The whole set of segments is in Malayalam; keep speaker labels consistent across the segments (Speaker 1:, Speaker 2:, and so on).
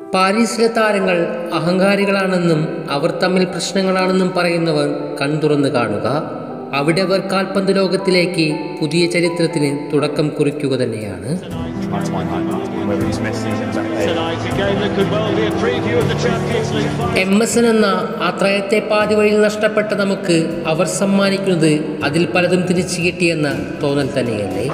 Speaker 1: പാരീസിലെ താരങ്ങൾ അഹങ്കാരികളാണെന്നും അവർ തമ്മിൽ പ്രശ്നങ്ങളാണെന്നും പറയുന്നവർ കൺതുറന്ന് കാണുക അവിടെ അവർ കാൽപന്ത് ലോകത്തിലേക്ക് പുതിയ ചരിത്രത്തിന് തുടക്കം കുറിക്കുക തന്നെയാണ്
Speaker 2: whether it's Messi and Mbappe.
Speaker 3: Tonight, a game that could well be a preview of the Champions League final.
Speaker 1: M S N എന്ന ആ ത്രയത്തെ പാതി വഴിയിൽ നഷ്ടപ്പെട്ട നമുക്ക് അവർ സമ്മാനിക്കുന്നത് അതിൽ പലതും തിരിച്ചു കിട്ടിയെന്ന തോന്നൽ തന്നെയല്ലേ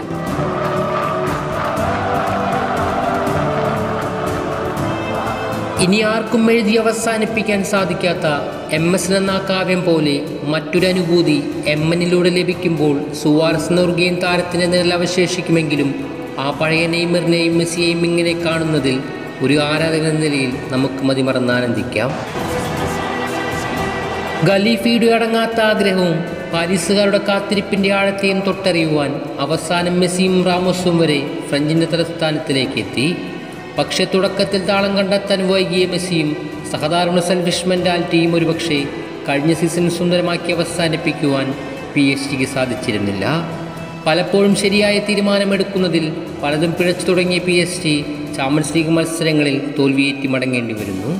Speaker 1: ഇനി ആർക്കും എഴുതി അവസാനിപ്പിക്കാൻ സാധിക്കാത്ത എം എസ് എന്ന ആ കാവ്യം പോലെ മറ്റൊരു അനുഭൂതി എം എന്നിലൂടെ ലഭിക്കുമ്പോൾ സുവാരസ് നുറുകിയൻ താരത്തിൻ്റെ നിഴൽ അവശേഷിക്കുമെങ്കിലും ആ പഴയ നെയ്മറിനെയും മെസ്സിയെയും ഇങ്ങനെ കാണുന്നതിൽ ഒരു ആരാധകൻ എന്ന നിലയിൽ നമുക്ക് മതിമറന്ന് ആനന്ദിക്കാം ഖലീഫയുടെ അടങ്ങാത്ത ആഗ്രഹവും പാരീസുകാരുടെ കാത്തിരിപ്പിന്റെ ആഴത്തെയും തൊട്ടറിയുവാൻ അവസാനം മെസ്സിയും റാമോസും വരെ ഫ്രഞ്ചിന്റെ തലസ്ഥാനത്തിലേക്ക് എത്തി പക്ഷെ തുടക്കത്തിൽ താളം കണ്ടെത്താൻ വൈകിയ മെസ്സിയും സഹതാരണ സെൽഫിഷ് മെന്റാലിറ്റിയും ഒരുപക്ഷെ കഴിഞ്ഞ സീസൺ സുന്ദരമാക്കി അവസാനിപ്പിക്കുവാൻ പി എസ് ജിക്ക് സാധിച്ചിരുന്നില്ല പലപ്പോഴും ശരിയായ തീരുമാനമെടുക്കുന്നതിൽ പലതും പിഴച്ചു തുടങ്ങിയ P S G champions league മത്സരങ്ങളിൽ തോൽവിയേറ്റി മടങ്ങേണ്ടി വരുന്നു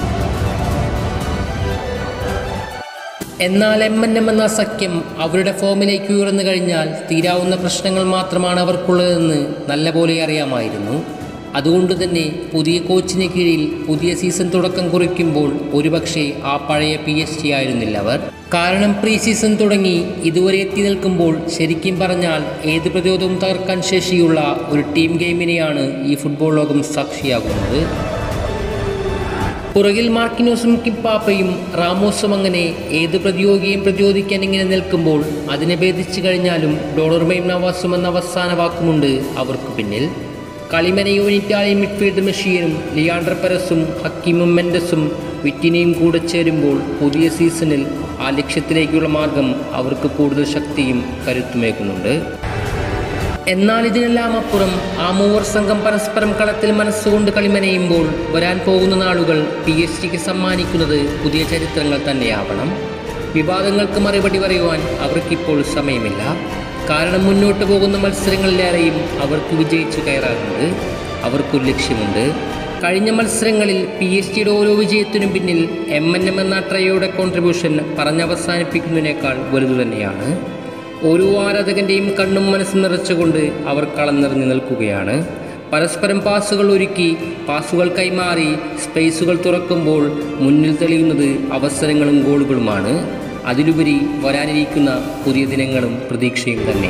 Speaker 1: എന്നാൽ എം എൻ എം എന്ന സഖ്യം അവരുടെ ഫോമിലേക്ക് ഉയർന്നു കഴിഞ്ഞാൽ തീരാവുന്ന പ്രശ്നങ്ങൾ മാത്രമാണ് അവർക്കുള്ളതെന്ന് നല്ലപോലെ അറിയാമായിരുന്നു അതുകൊണ്ട് തന്നെ പുതിയ കോച്ചിന് കീഴിൽ പുതിയ സീസൺ തുടക്കം കുറിക്കുമ്പോൾ ഒരുപക്ഷെ ആ പഴയ പി എസ് ടി ആയിരുന്നില്ല അവർ കാരണം പ്രീ സീസൺ തുടങ്ങി ഇതുവരെ എത്തി നിൽക്കുമ്പോൾ ശരിക്കും പറഞ്ഞാൽ ഏത് പ്രതിരോധവും തകർക്കാൻ ശേഷിയുള്ള ഒരു ടീം ഗെയിമിനെയാണ് ഈ ഫുട്ബോൾ ലോകം സാക്ഷിയാകുന്നത് പുറകിൽ മാർക്കിനോസും കിപ്പാപ്പയും റാമോസും അങ്ങനെ ഏത് പ്രതിയോഗിയും പ്രതിരോധിക്കാൻ ഇങ്ങനെ നിൽക്കുമ്പോൾ അതിനെ ഭേദിച്ചു കഴിഞ്ഞാലും ഡോളർമയും നവാസും എന്ന അവസാന വാക്കുമുണ്ട് അവർക്ക് പിന്നിൽ കളിമനയും ഇറ്റാലിയൻ മിഡ്ഫീൽഡ് മെഷീനും ലിയാണ്ടർ പെരസും ഹക്കീമും മെൻഡസും വിറ്റിനെയും കൂടെ ചേരുമ്പോൾ പുതിയ സീസണിൽ ആ ലക്ഷ്യത്തിലേക്കുള്ള മാർഗം അവർക്ക് കൂടുതൽ ശക്തിയും കരുത്തുമേകുന്നുണ്ട് എന്നാൽ ഇതിനെല്ലാം അപ്പുറം ആ മൂവർ സംഘം പരസ്പരം കളത്തിൽ മനസ്സുകൊണ്ട് കളിമനയുമ്പോൾ വരാൻ പോകുന്ന നാളുകൾ പി എസ് ടിക്ക് സമ്മാനിക്കുന്നത് പുതിയ ചരിത്രങ്ങൾ തന്നെയാവണം വിവാദങ്ങൾക്ക് മറുപടി പറയുവാൻ അവർക്കിപ്പോൾ സമയമില്ല കാരണം മുന്നോട്ട് പോകുന്ന മത്സരങ്ങളിലേറെയും അവർക്ക് വിജയിച്ചു കയറാറുണ്ട് അവർക്കൊരു ലക്ഷ്യമുണ്ട് കഴിഞ്ഞ മത്സരങ്ങളിൽ പി എസ് ടിയുടെ ഓരോ വിജയത്തിനും പിന്നിൽ എം എൻ എം എന്ന ട്രയോയുടെ കോൺട്രിബ്യൂഷൻ പറഞ്ഞവസാനിപ്പിക്കുന്നതിനേക്കാൾ വലുതു തന്നെയാണ് ഓരോ ആരാധകന്റെയും കണ്ണും മനസ്സും നിറച്ചുകൊണ്ട് അവർ കളം നിറഞ്ഞു നിൽക്കുകയാണ് പരസ്പരം പാസുകൾ ഒരുക്കി പാസുകൾ കൈമാറി സ്പേസുകൾ തുറക്കുമ്പോൾ മുന്നിൽ തെളിയുന്നത് അവസരങ്ങളും ഗോളുകളുമാണ് അതിലുപരി വരാനിരിക്കുന്ന പുതിയ ദിനങ്ങളും പ്രതീക്ഷയും തന്നെ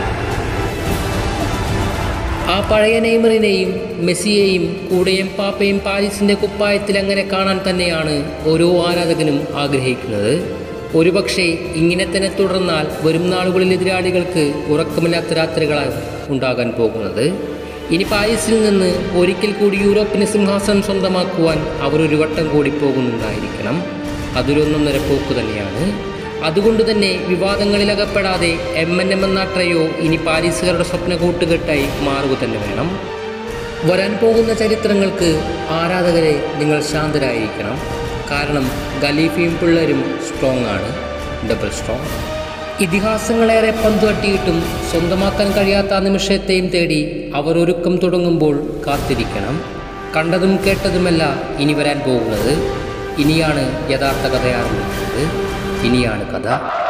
Speaker 1: ആ പഴയ നെയ്മറിനെയും മെസ്സിയെയും കൂടെയും പാപ്പയും പാരീസിന്റെ കുപ്പായത്തിൽ അങ്ങനെ കാണാൻ തന്നെയാണ് ഓരോ ആരാധകനും ആഗ്രഹിക്കുന്നത് ഒരുപക്ഷെ ഇങ്ങനെ തന്നെ തുടർന്നാൽ വരും നാളുകളിൽ എതിരാളികൾക്ക് ഉറക്കമില്ലാത്ത രാത്രികളാണ് ഉണ്ടാകാൻ പോകുന്നത് ഇനി പാരീസിൽ നിന്ന് ഒരിക്കൽ കൂടി യൂറോപ്പിന് സിംഹാസനം സ്വന്തമാക്കുവാൻ അവർ ഒരു വട്ടം കൂടി പോകുന്നുണ്ടായിരിക്കണം അതൊരൊന്നൊന്നര പോക്ക് തന്നെയാണ് അതുകൊണ്ട് തന്നെ വിവാദങ്ങളിൽ അകപ്പെടാതെ എം എൻ എം എന്ന ട്രയോ ഇനി പാരീസുകാരുടെ സ്വപ്ന കൂട്ടുകെട്ടായി മാറുക തന്നെ വേണം വരാൻ പോകുന്ന ചരിത്രങ്ങൾക്ക് ആരാധകരെ നിങ്ങൾ ശാന്തരായിരിക്കണം കാരണം ഖലീഫയും പിള്ളേരും സ്ട്രോങ് ആണ് ഡബിൾ സ്ട്രോങ് ഇതിഹാസങ്ങളേറെ പന്തുതട്ടിയിട്ടും സ്വന്തമാക്കാൻ കഴിയാത്ത ആ നിമിഷത്തെയും തേടി അവർ ഒരുക്കം തുടങ്ങുമ്പോൾ കാത്തിരിക്കണം കണ്ടതും കേട്ടതുമല്ല ഇനി വരാൻ പോകുന്നത് ഇനിയാണ് യഥാർത്ഥ കഥ ആരംഭിക്കുന്നത് ഇനിയാണ് കഥ